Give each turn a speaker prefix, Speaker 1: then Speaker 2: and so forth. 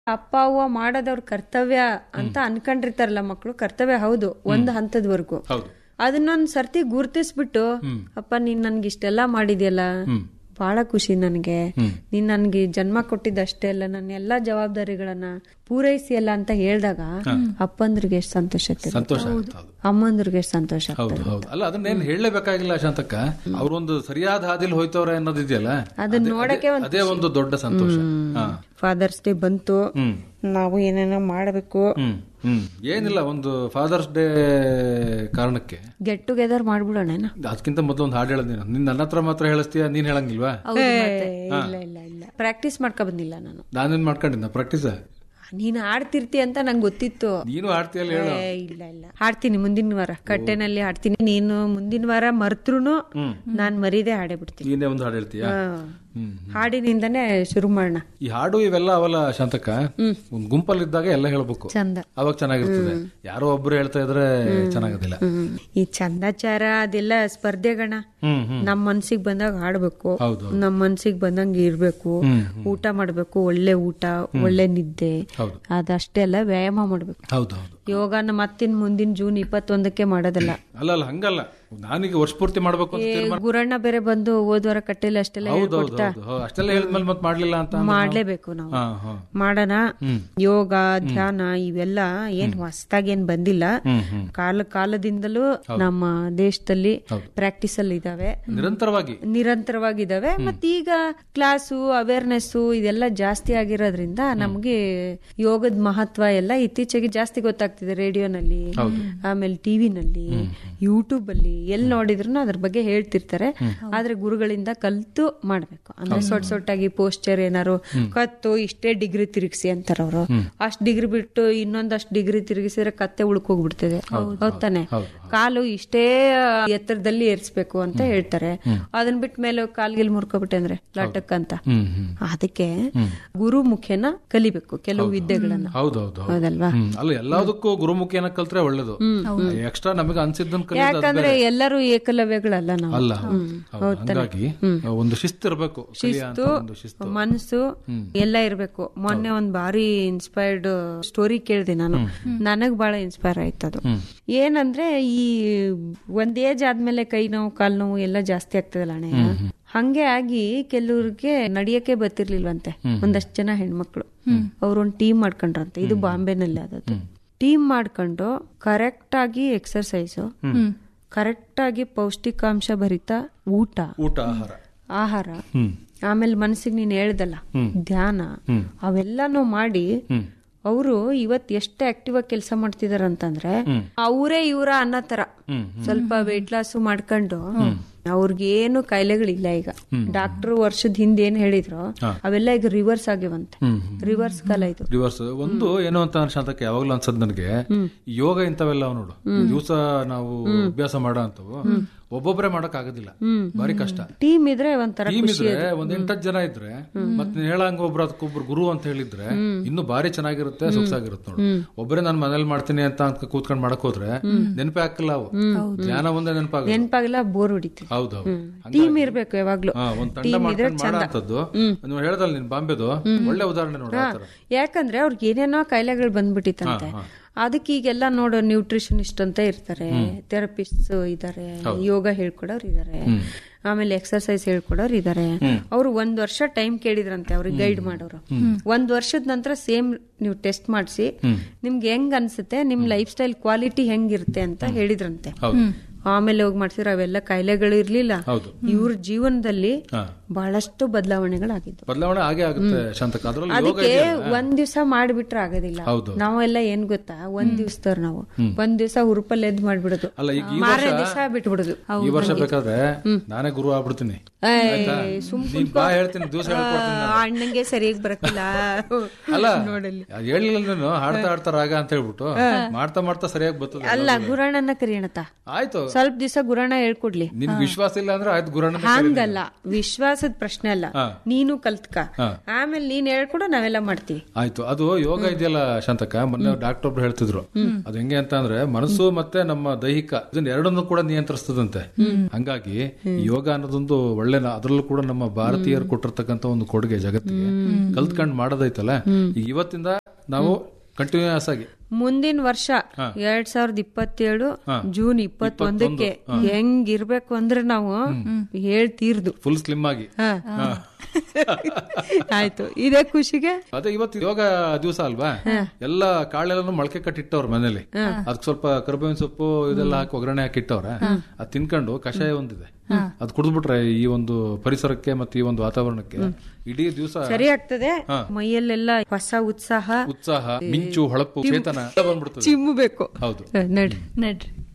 Speaker 1: ಅಪ್ಪ ಅವ್ವ ಮಾಡೋದವ್ರ ಕರ್ತವ್ಯ ಅಂತ ಅನ್ಕೊಂಡಿರ್ತಾರಲ್ಲ ಮಕ್ಕಳು ಕರ್ತವ್ಯ ಹೌದು ಒಂದ್ ಹಂತದವರೆಗೂ
Speaker 2: ಹೌದು
Speaker 1: ಅದನ್ನೊಂದ್ ಸರ್ತಿ ಗುರ್ತಿಸ್ಬಿಟ್ಟು ಅಪ್ಪ ನೀನ್ ನನ್ಗೆ ಇಷ್ಟೆಲ್ಲಾ ಮಾಡಿದ್ಯಲ್ಲ ಬಹಳ ಖುಷಿ ನನಗೆ ನೀನ್ ನನ್ಗೆ ಜನ್ಮ ಕೊಟ್ಟಿದ್ದಷ್ಟೇ ಅಲ್ಲ ನನ್ನ ಎಲ್ಲಾ ಜವಾಬ್ದಾರಿಗಳನ್ನ ಪೂರೈಸಿಯಲ್ಲ ಅಂತ ಹೇಳ್ದಾಗ ಅಪ್ಪಂದ್ರಿಗೆ ಎಷ್ಟು ಸಂತೋಷ ಆಗ್ತದೆ
Speaker 2: ಸಂತೋಷ ಆಗುತ್ತೆ ಹೌದು
Speaker 1: ಅಮ್ಮಂದ್ರಿಗೆ ಎಷ್ಟು ಸಂತೋಷ ಆಗ್ತದೆ
Speaker 2: ಹೌದು ಹೌದು ಅಲ್ಲ ಅದನ್ನೇನ್ ಹೇಳಲೇಬೇಕಾಗಿಲ್ಲ ಶಾಂತಕ್ಕ ಅವ್ರೊಂದು ಸರಿಯಾದ ಹಾದಿಲ್ ಹೋಯ್ತವ್ರೆ ಅನ್ನೋದಿದೆಯಲ್ಲ
Speaker 1: ಅದನ್ನ
Speaker 2: ಅದೇ-
Speaker 1: ನೋಡಕ್ಕೆ
Speaker 2: ಅದೇ- ಅದೇ ಒಂದು ದೊಡ್ಡ ಸಂತೋಷ ಹಾ.
Speaker 1: ಫಾದರ್ಸ್ ಡೇ ಬಂತು
Speaker 2: ಹ್ಮ್
Speaker 1: ನಾವು ಏನೇನೋ ಮಾಡಬೇಕು
Speaker 2: ಹ್ಮ್ ಹ್ಮ್ ಏನಿಲ್ಲ ಒಂದು ಫಾದರ್ಸ್ ಡೇ ಕಾರಣಕ್ಕೆ
Speaker 1: ಗೆಟ್ ಟುಗೆದರ್ ಮಾಡ್ಬಿಡೋಣ
Speaker 2: ಅದಕ್ಕಿಂತ ಮೊದಲು ಒಂದು ಹಾಡು ಹೇಳದ್ ನೀನು ನಿನ್ ನನ್ನ ಹತ್ರ ಮಾತ್ರ ಹೇಳಿಸ್ತೀಯ ನೀನ್ ಹೇಳಂಗಿಲ್ವಾ
Speaker 1: ಇಲ್ಲ ಇಲ್ಲ ಇಲ್ಲ ಪ್ರಾಕ್ಟೀಸ್ ಮಾಡ್ಕೊ ಬಂದಿಲ್ಲ ನಾನು
Speaker 2: ನಾನೇನ್ ಮಾಡ್ಕೊಂಡಿದ್ದ ಪ್ರಾಕ್ಟೀಸ್
Speaker 1: ನೀನ್ ಆಡ್ತಿರ್ತಿ ಅಂತ ನಂಗೆ ಗೊತ್ತಿತ್ತು
Speaker 2: ನೀನು ಆಡ್ತೀಯಲ್ಲ ಹೇಳು
Speaker 1: ಏ, ಇಲ್ಲ ಇಲ್ಲ ಹಾಡ್ತೀನಿ ಮುಂದಿನ ವಾರ ಕಟ್ಟೆನಲ್ಲಿ ಹಾಡ್ತೀನಿ ನೀನು ಮುಂದಿನ ವಾರ ಮರ್ತೃನು ನಾನ್ ಮರೀದೆ ಹಾಡೇ ಬಿಡ್ತೀನಿ
Speaker 2: ನೀನೇ ಒಂದು ಹಾಡು ಹೇಳ್ತೀಯ ಹ್ಮ್
Speaker 1: ಹಾಡಿನಿಂದನೇ ಶುರು ಮಾಡೋಣ
Speaker 2: ಈ ಹಾಡು ಇವೆಲ್ಲ ಅವಲ್ಲ ಶಾಂತಕ್ಕ ಒಂದ್ ಗುಂಪಲ್ಲಿದ್ದಾಗ ಎಲ್ಲ ಹೇಳ್ಬೇಕು
Speaker 1: ಚಂದ
Speaker 2: ಅವಾಗ ಚೆನ್ನಾಗಿರ್ತದೆ ಯಾರೋ ಒಬ್ರು ಹೇಳ್ತಾ ಇದ್ರೆ ಚೆನ್ನಾಗೋದಿಲ್ಲ
Speaker 1: ಹ್ಮ್. ಈ ಚಂದಾಚಾರ ಅದೆಲ್ಲ ಸ್ಪರ್ಧೆಗಣ
Speaker 2: ಹ್ಮ್ ಹ್ಮ್
Speaker 1: ನಮ್ ಮನ್ಸಿಗೆ ಬಂದಾಗ ಹಾಡ್ಬೇಕು
Speaker 2: ಹೌದು
Speaker 1: ನಮ್ ಮನ್ಸಿಗೆ ಬಂದಂಗ ಇರ್ಬೇಕು
Speaker 2: ಹ್ಮ್
Speaker 1: ಊಟ ಮಾಡ್ಬೇಕು ಒಳ್ಳೆ ಊಟ ಒಳ್ಳೆ ನಿದ್ದೆ
Speaker 2: ಹೌದು
Speaker 1: ಅದಷ್ಟೇ ಅಲ್ಲ ವ್ಯಾಯಾಮ ಮಾಡ್ಬೇಕು
Speaker 2: ಹೌದು ಹೌದು
Speaker 1: ಯೋಗನ ಮತ್ತಿನ್ ಮುಂದಿನ ಜೂನ್ ಇಪ್ಪತ್ತೊಂದಕ್ಕೆ ಮಾಡೋದಲ್ಲ
Speaker 2: ಅಲ್ಲ ಅಲ್ಲ ಹಂಗಲ್ಲ ನಾನೀಗ ವರ್ಷ ಪೂರ್ತಿ ಮಾಡ್ಬೇಕು ಅಂತ ತೀರ್ಮಾನ
Speaker 1: ಗುರಣ್ಣ ಬೇರೆ ಬಂದು ಹೋದ್ವಾರ ಕಟ್ಟೆಲ್ಲ ಅಷ್ಟೆಲ್ಲ
Speaker 2: ಹೌದು ಹೌದು ಹೌದು ಹೌದು. ಅಷ್ಟೆಲ್ಲ ಹೇಳಿದ್ಮೇಲೆ ಮತ್ತೆ ಮಾಡ್ಲಿಲ್ಲ ಅಂತ ಅಂದ್ರೆ ನಾವು-
Speaker 1: ಮಾಡ್ಲೇಬೇಕು ನಾವು
Speaker 2: ಹಾ ಹಾ
Speaker 1: ಮಾಡೋಣ ಯೋಗ ಧ್ಯಾನ ಇವೆಲ್ಲ ಏನ್ ಹೊಸದಾಗಿ ಏನ್ ಬಂದಿಲ್ಲ
Speaker 2: ಹ್ಮ್ ಹ್ಮ್
Speaker 1: ಕಾಲ ಕಾಲದಿಂದಲೂ ನಮ್ಮ ದೇಶದಲ್ಲಿ ಪ್ರಾಕ್ಟೀಸ್ ಅಲ್ಲಿ ಇದಾವೆ
Speaker 2: ನಿರಂತರವಾಗಿ
Speaker 1: ನಿರಂತರವಾಗಿದ್ದಾವೆ ಮತ್ತೆ ಈಗ ಕ್ಲಾಸು ಅವೇರ್ನೆಸ್ ಇದೆಲ್ಲ ಜಾಸ್ತಿ ಆಗಿರೋದ್ರಿಂದ ನಮ್ಗೆ ಯೋಗದ ಮಹತ್ವ ಎಲ್ಲ ಇತ್ತೀಚೆಗೆ ಜಾಸ್ತಿ ಗೊತ್ತಾಗ್ತಿದೆ ರೇಡಿಯೋನಲ್ಲಿ ಆಮೇಲೆ ಟಿವಿನಲ್ಲಿ ಯೂಟ್ಯೂಬ್ ಅಲ್ಲಿ ಎಲ್ಲಿ ನೋಡಿದ್ರು ಅದ್ರ ಬಗ್ಗೆ ಹೇಳ್ತಿರ್ತಾರೆ ಆದ್ರೆ ಗುರುಗಳಿಂದ ಕಲ್ತು ಮಾಡ್ಬೇಕು ಅಂದ್ರೆ ಸೊಟ್ ಸೊಟ್ಟಾಗಿ ಪೋಸ್ಚರ್ ಏನಾರು ಕತ್ತು ಇಷ್ಟೇ ಡಿಗ್ರಿ ತಿರುಗಿಸಿ ಅಂತಾರ ಅವರು ಅಷ್ಟ್ ಡಿಗ್ರಿ ಬಿಟ್ಟು ಇನ್ನೊಂದಷ್ಟು ಡಿಗ್ರಿ ತಿರುಗಿಸಿದ್ರೆ ಕತ್ತೆ ಉಳ್ಕೋಗ್ಬಿಡ್ತದೆ ಹೌದಾನೆ ಕಾಲು ಇಷ್ಟೇ ಎತ್ತರದಲ್ಲಿ ಏರ್ಸ್ಬೇಕು ಅಂತ ಹೇಳ್ತಾರೆ ಅದನ್ನ ಬಿಟ್ಟ ಮೇಲೆ ಕಾಲ್ಗಿಲ್ ಮುರ್ಕೊಬಿಟ್ಟೆ ಅಂದ್ರೆ ಲಟಕ್ ಅಂತ
Speaker 2: ಹ್ಮ್ ಹ್ಮ್
Speaker 1: ಅದಕ್ಕೆ ಗುರು ಮುಖೇನ ಕಲಿಬೇಕು ಕೆಲವು ವಿದ್ಯೆಗಳನ್ನ
Speaker 2: ಹೌದು ಹೌದು ಹೌದು.
Speaker 1: ಹೌದಲ್ವಾ
Speaker 2: ಹ್ಮ್ ಅಲ್ಲ ಎಲ್ಲದಕ್ಕೂ ಗುರುಮುಖಿಯನ್ನ ಕಲ್ತ್ರೆ ಒಳ್ಳೇದು ಎಕ್ಸ್ಟ್ರಾ ನಮಗೆ ಅನ್ಸಿದ್ದನ್ ಕಲಿಯೋದು ಅದು
Speaker 1: ಯಾಕಂದ್ರೆ
Speaker 2: ಬೇರೆ.
Speaker 1: ಎಲ್ಲರೂ ಏಕಲವ್ಯಗಳಲ್ಲ ನಾವು
Speaker 2: ಅಲ್ಲ ಹೌದು. ಹಂಗಾಗಿ ಒಂದು ಶಿಸ್ತು ಇರಬೇಕು
Speaker 1: ಶಿಸ್ತು
Speaker 2: ಒಂದು ಶಿಸ್ತು
Speaker 1: ಮನಸ್ಸು ಎಲ್ಲ ಇರ್ಬೇಕು ಮೊನ್ನೆ ಒಂದ್ ಬಾರಿ ಇನ್ಸ್ಪೈರ್ಡ್ ಸ್ಟೋರಿ ಕೇಳ್ದೆ ನಾನು ನನಗ್ ಬಹಳ ಇನ್ಸ್ಪೈರ್ ಆಯ್ತು ಅದು ಏನಂದ್ರೆ ಈ ಒಂದ್ ಏಜ್ ಆದ್ಮೇಲೆ ಕೈ ನೋವು ಕಾಲ್ ನೋವು ಎಲ್ಲ ಜಾಸ್ತಿ ಆಗ್ತದಲ್ಲ ಅಣ್ಣ ಹಂಗೆ ಆಗಿ ಕೆಲವ್ರಿಗೆ ನಡಿಯಕ್ಕೆ ಬರ್ತಿರ್ಲಿಲ್ವಂತೆ ಒಂದಷ್ಟು ಜನ ಹೆಣ್ಮಕ್ಳು ಅವ್ರೊಂದ್ ಟೀಮ್ ಮಾಡ್ಕೊಂಡ್ರಂತೆ ಇದು ಬಾಂಬೆನಲ್ಲಿ ಆದದ್ದು ಟೀಮ್ ಮಾಡ್ಕೊಂಡು ಕರೆಕ್ಟ್ ಆಗಿ ಎಕ್ಸರ್ಸೈಸು ಕರೆಕ್ಟ್ ಆಗಿ ಪೌಷ್ಟಿಕಾಂಶ ಭರಿತ ಊಟ
Speaker 2: ಊಟ ಆಹಾರ
Speaker 1: ಆಹಾರ
Speaker 2: ಹ್ಮ್
Speaker 1: ಆಮೇಲೆ ಮನಸ್ಸಿಗೆ ನೀನ್ ಹೇಳ್ದಲ್ಲ ಧ್ಯಾನ ಅವೆಲ್ಲಾನು ಮಾಡಿ ಅವರು ಇವತ್ ಎಷ್ಟು ಆಕ್ಟಿವ್ ಆಗಿ ಕೆಲಸ ಮಾಡ್ತಿದಾರ ಅಂತಂದ್ರೆ ಅವರೇ ಇವರ ಅನ್ನೋ ತರ ಸ್ವಲ್ಪ ವೆಯ್ಟ್ ಲಾಸ್ ಮಾಡ್ಕೊಂಡು ಅವ್ರಿಗೇನು ಕಾಯಿಲೆಗಳಿಲ್ಲ ಈಗ ಡಾಕ್ಟರ್ ವರ್ಷದ ಹಿಂದೆ ಏನ್ ಹೇಳಿದ್ರು ಅವೆಲ್ಲ ಈಗ ರಿವರ್ಸ್ ಆಗಿವಂತೆ ರಿವರ್ಸ್ ಕಾಲ ಇದು
Speaker 2: ರಿವರ್ಸ್ ಒಂದು ಏನು ಅಂತ ಶಾಂತಕ್ಕೆ ಯಾವಾಗ್ಲೂ ಅನ್ಸದ್ ನನಗೆ ಈ ಯೋಗ ಇಂಥವೆಲ್ಲ ಅವ್ ನೋಡು ದಿವಸ ನಾವು ಅಭ್ಯಾಸ ಮಾಡೋ ಅಂತವು ಒಬ್ಬೊಬ್ಬರೇ ಮಾಡಕ್ ಆಗೋದಿಲ್ಲ ಬಾರಿ ಕಷ್ಟ
Speaker 1: ಟೀಮ್ ಇದ್ರೆ ಒಂಥರ
Speaker 2: ಟೀಮ್ ಇದ್ರೆ ಒಂದ್ ಎಂಟತ್ತು ಜನ ಇದ್ರೆ ಮತ್ತೆ ನೀನ್ ಹೇಳಂಗ ಒಬ್ರು ಅದಕ್ಕೊಬ್ರು ಗುರು ಅಂತ ಹೇಳಿದ್ರೆ ಇನ್ನು ಬಾರಿ ಚೆನ್ನಾಗಿರುತ್ತೆ ಸೊಗಸಾಗಿರುತ್ತೆ ನೋಡು ಒಬ್ಬರೇ ನಾನು ಮನೇಲಿ ಮಾಡ್ತೀನಿ ಅಂತ ಅಂತ ಕೂತ್ಕೊಂಡ್ ಮಾಡಕ್ ಹೋದ್ರೆ ನೆನಪೇ ಹಾಕಲ್ಲ ಅವು ಜ್ಞಾನ ಒಂದೇ ನೆನಪಾಗ
Speaker 1: ನೆನಪಾಗಿಲ್ಲ ಬೋರ್ ಹೊಡಿತೀವಿ
Speaker 2: ಹೌದೌದು
Speaker 1: ಟೀಮ್ ಇರ್ಬೇಕು ಯಾವಾಗ್ಲೂ
Speaker 2: ಹಾ ಒಂದ್ ತಂಡ ಮಾಡ್ಕೊಂಡು ಮಾಡೋ ನೀವು ಹೇಳ್ದಲ್ಲ ನೀನ್ ಬಾಂಬೆದು ಒಳ್ಳೆ ಉದಾಹರಣೆ ನೋಡ
Speaker 1: ಯಾಕಂದ್ರೆ ಅವ್ರಿಗೆ ಏನೇನೋ ಕಾಯಿಲೆಗಳು ಬಂದ್ಬಿಟ್ಟಿತ್ತಂತೆ ಅದಕ್ಕೆ ಈಗೆಲ್ಲ ನೋಡೋ ನ್ಯೂಟ್ರಿಷನಿಸ್ಟ್ ಅಂತ ಇರ್ತಾರೆ ಥೆರಪಿಸ್ಟ್ ಇದಾರೆ ಯೋಗ ಹೇಳ್ಕೊಡೋರು ಇದಾರೆ ಆಮೇಲೆ ಎಕ್ಸರ್ಸೈಸ್ ಹೇಳ್ಕೊಡೋರು ಇದಾರೆ ಅವ್ರು ಒಂದ್ ವರ್ಷ ಟೈಮ್ ಕೇಳಿದ್ರಂತೆ ಅವ್ರಿಗೆ ಗೈಡ್ ಮಾಡೋರು ಒಂದ್ ವರ್ಷದ ನಂತರ ಸೇಮ್ ನೀವು ಟೆಸ್ಟ್ ಮಾಡಿಸಿ ನಿಮ್ಗೆ ಹೆಂಗ್ ಅನ್ಸುತ್ತೆ ನಿಮ್ ಲೈಫ್ ಸ್ಟೈಲ್ ಕ್ವಾಲಿಟಿ ಹೆಂಗಿರುತ್ತೆ ಅಂತ ಹೇಳಿದ್ರಂತೆ
Speaker 2: ಹೌದು
Speaker 1: ಆಮೇಲೆ ಹೋಗಿ ಮಾಡ್ಸಿದ್ರೆ ಅವೆಲ್ಲ ಕಾಯಿಲೆಗಳು ಇರ್ಲಿಲ್ಲ
Speaker 2: ಹೌದು
Speaker 1: ಇವ್ರ ಜೀವನದಲ್ಲಿ
Speaker 2: ಹಾ
Speaker 1: ಬಹಳಷ್ಟು ಬದಲಾವಣೆಗಳಾಗಿದ್ದು
Speaker 2: ಬದಲಾವಣೆ ಆಗೇ ಆಗುತ್ತೆ ಶಾಂತಕ ಅದ್ರಲ್ಲಿ ಯೋಗ
Speaker 1: ಅದಕ್ಕೆ ಒಂದ್ ದಿವ್ಸ ಮಾಡ್ಬಿಟ್ರೆ ಆಗೋದಿಲ್ಲ
Speaker 2: ಹೌದು.
Speaker 1: ನಾವೆಲ್ಲ ಏನ್ ಗೊತ್ತಾ ಒಂದ್ ದಿವ್ಸದವ್ರು ನಾವು ಒಂದ್ ದಿವ್ಸ ಹುರುಪಲ್ಲಿ ಎದ್ ಮಾಡ್ಬಿಡೋದು
Speaker 2: ಅಲ್ಲ ಈಗ ಈ
Speaker 1: ಮಾರನೇ
Speaker 2: ವರ್ಷ
Speaker 1: ದಿವ್ಸ ಬಿಟ್ಬಿಡುದು
Speaker 2: ಈ ವರ್ಷ ಬೇಕಾದ್ರೆ ನಾನೇ ಗುರು ಆಗ್ಬಿಡ್ತೀನಿ ಆಯ್ತಾ? ನೀನ್ ಬಾ ಹೇಳ್ತೀನಿ ದಿವಸ ಹೇಳ್ಕೊಡ್ತೀನಿ ನಾನು.
Speaker 1: ಅಣ್ಣಂಗೆ ಸರಿಯಾಗಿ ಬರಕಿಲ್ಲ
Speaker 2: ಅಲ್ಲ ಅದ್ ಹೇಳಿಲ್ಲ ನಾನು ಹಾಡ್ತಾ ಹಾಡ್ತಾ ರಾಗ ಅಂತ ಹೇಳ್ಬಿಟ್ಟು ಮಾಡ್ತಾ ಮಾಡ್ತಾ ಸರಿಯಾಗಿ ಬರ್ತದೆ
Speaker 1: ಅಲ್ಲ ಗುರಣ್ಣನ ಕರಿಯಣತ
Speaker 2: ಆಯ್ತು
Speaker 1: ಸ್ವಲ್ಪ ದಿವಸ ಗುರಣ ಹೇಳ್ಕೊಡ್ಲಿ
Speaker 2: ನಿನ್ ವಿಶ್ವಾಸ ಇಲ್ಲ ಅಂದ್ರೆ ಆಯ್ತು ಗುರಣ್ಣ
Speaker 1: ಹಂಗಲ್ಲ ವಿಶ್ವಾಸದ ಪ್ರಶ್ನೆ ಅಲ್ಲ
Speaker 2: ಹಾ.
Speaker 1: ನೀನು ಕಲ್ತ್ಕ
Speaker 2: ಹಾ.
Speaker 1: ಆಮೇಲೆ ನೀನ್ ಹೇಳ್ಕೊಡು ನಾವೆಲ್ಲ ಮಾಡ್ತೀವಿ
Speaker 2: ಆಯ್ತು ಅದು ಯೋಗ ಇದೆಯಲ್ಲ ಶಾಂತಕ ಮೊನ್ನೆ ಡಾಕ್ಟರ್ ಒಬ್ರು ಹೇಳ್ತಿದ್ರು ಅದು ಹೆಂಗೆ ಅಂತ ಅಂದ್ರೆ ಮನಸ್ಸು ಮತ್ತೆ ನಮ್ಮ ದೈಹಿಕ ಇದನ್ನ ಎರಡನ್ನೂ ಕೂಡ ನಿಯಂತ್ರಿಸ್ತದಂತೆ ಹಂಗಾಗಿ ಈ ಯೋಗ ಅನ್ನೋದೊಂದು ಒಳ್ಳೆ ನ- ಅದ್ರಲ್ಲೂ ಕೂಡ ನಮ್ಮ ಭಾರತೀಯರು ಕೊಟ್ಟಿರ್ತಕ್ಕಂತ ಒಂದು ಕೊಡುಗೆ ಜಗತ್ತಿಗೆ ಕಲ್ತ್ಕೊಂಡ್ ಮಾಡೋದೈತಲ್ಲ ಈಗ ಇವತ್ತಿಂದ ನಾವು ಕಂಟಿನ್ಯೂಸ್ ಆಗಿ
Speaker 1: ಮುಂದಿನ ವರ್ಷ ಎರಡ್ ಸಾವಿರದ ಇಪ್ಪತ್ತೇಳು ಜೂನ್ ಇಪ್ಪತ್ತೊಂದಕ್ಕೆ ಹೆಂಗಿರ್ಬೇಕು ಅಂದ್ರೆ ನಾವು ಹೇಳ್ತೀರ್ದು
Speaker 2: ಫುಲ್ ಸ್ಲಿಮ್ ಆಗಿ
Speaker 1: ಹಾ. ಆಯ್ತು ಇದೇ ಖುಷಿಗೆ
Speaker 2: ಅದೇ ಇವತ್ತು ಯೋಗ ದಿವಸ ಅಲ್ವಾ ಎಲ್ಲ ಕಾಳೆಲ್ಲನು ಮೊಳಕೆ ಕಟ್ಟಿಟ್ಟವ್ರ ಮನೇಲಿ ಅದಕ್ಕೆ ಸ್ವಲ್ಪ ಕರ್ಬೇವಿನ ಸೊಪ್ಪು ಇದೆಲ್ಲ ಹಾಕಿ ಒಗ್ಗರಣೆ ಹಾಕಿ ಇಟ್ಟವ್ರ ಅದ್ ತಿನ್ಕೊಂಡು ಕಷಾಯ ಒಂದಿದೆ ಅದ್ ಕುಡಿದ್ಬಿಟ್ರೆ ಈ ಒಂದು ಪರಿಸರಕ್ಕೆ ಮತ್ತೆ ಈ ಒಂದು ವಾತಾವರಣಕ್ಕೆ ಇಡೀ ದಿವಸ
Speaker 1: ಸರಿ ಆಗ್ತದೆ ಮೈಯಲ್ಲೆಲ್ಲ ಹೊಸ ಉತ್ಸಾಹ
Speaker 2: ಉತ್ಸಾಹ ಮಿಂಚು ಹೊಳಪು ಚೇತನ ಎಲ್ಲ ಬಂದ್ಬಿಡ್ತದೆ
Speaker 1: ಚಿಮ್ಮಬೇಕು
Speaker 2: ಹೌದು
Speaker 1: ನಡ್ರಿ
Speaker 3: ನಡ್ರಿ